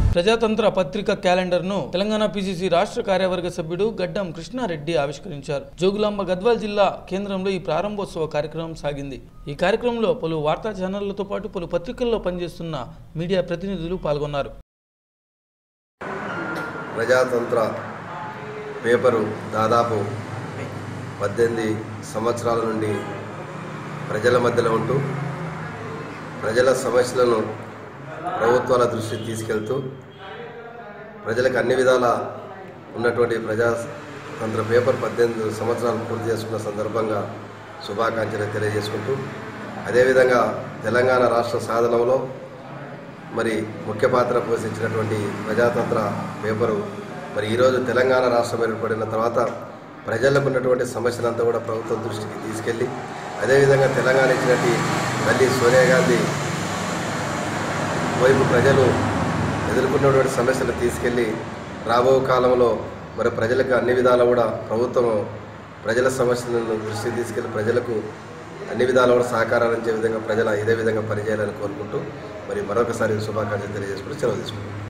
ప్రజాతంత్ర పత్రిక క్యాలెండర్ను తెలంగాణ పిసిసి రాష్ట్ర కార్యవర్గ సభ్యుడు గడ్డం కృష్ణారెడ్డి ఆవిష్కరించారు జోగులాంబ గద్వాల్ జిల్లా కేంద్రంలో ఈ ప్రారంభోత్సవ కార్యక్రమం సాగింది ఈ కార్యక్రమంలో పలు వార్తా ఛానళ్లతో పాటు పలు పత్రికల్లో పనిచేస్తున్న మీడియా ప్రతినిధులు పాల్గొన్నారు ప్రజాతంత్ర పేపరు దాదాపు పద్దెనిమిది సంవత్సరాల నుండి ప్రజల మధ్యలో ఉంటూ ప్రజల సమస్యలను ప్రభుత్వాల దృష్టికి తీసుకెళ్తూ ప్రజలకు అన్ని విధాల ఉన్నటువంటి ప్రజాతంత్ర పేపర్ పద్దెనిమిది సంవత్సరాలు పూర్తి చేసుకున్న సందర్భంగా శుభాకాంక్షలు తెలియజేసుకుంటూ అదేవిధంగా తెలంగాణ రాష్ట్ర సాధనలో మరి ముఖ్య పాత్ర పోషించినటువంటి ప్రజాతంత్ర పేపరు మరి ఈరోజు తెలంగాణ రాష్ట్రం ఏర్పడిన తర్వాత ప్రజలకు ఉన్నటువంటి సమస్యలంతా కూడా ప్రభుత్వం దృష్టికి తీసుకెళ్ళి అదేవిధంగా తెలంగాణ ఇచ్చినట్టు తల్లి సోనియా గాంధీ వైపు ప్రజలు ఎదుర్కొన్నటువంటి సమస్యలు తీసుకెళ్ళి రాబో కాలంలో మరి ప్రజలకు అన్ని విధాలా కూడా ప్రభుత్వం ప్రజల సమస్యలను దృష్టికి తీసుకెళ్లి ప్రజలకు అన్ని విధాలా కూడా సహకారాలు ఇచ్చే విధంగా ప్రజలు ఇదే విధంగా పనిచేయాలని కోరుకుంటూ మరి మరొకసారి శుభాకాంక్షలు తెలియజేసుకుంటూ సెలవు తీసుకుంటాం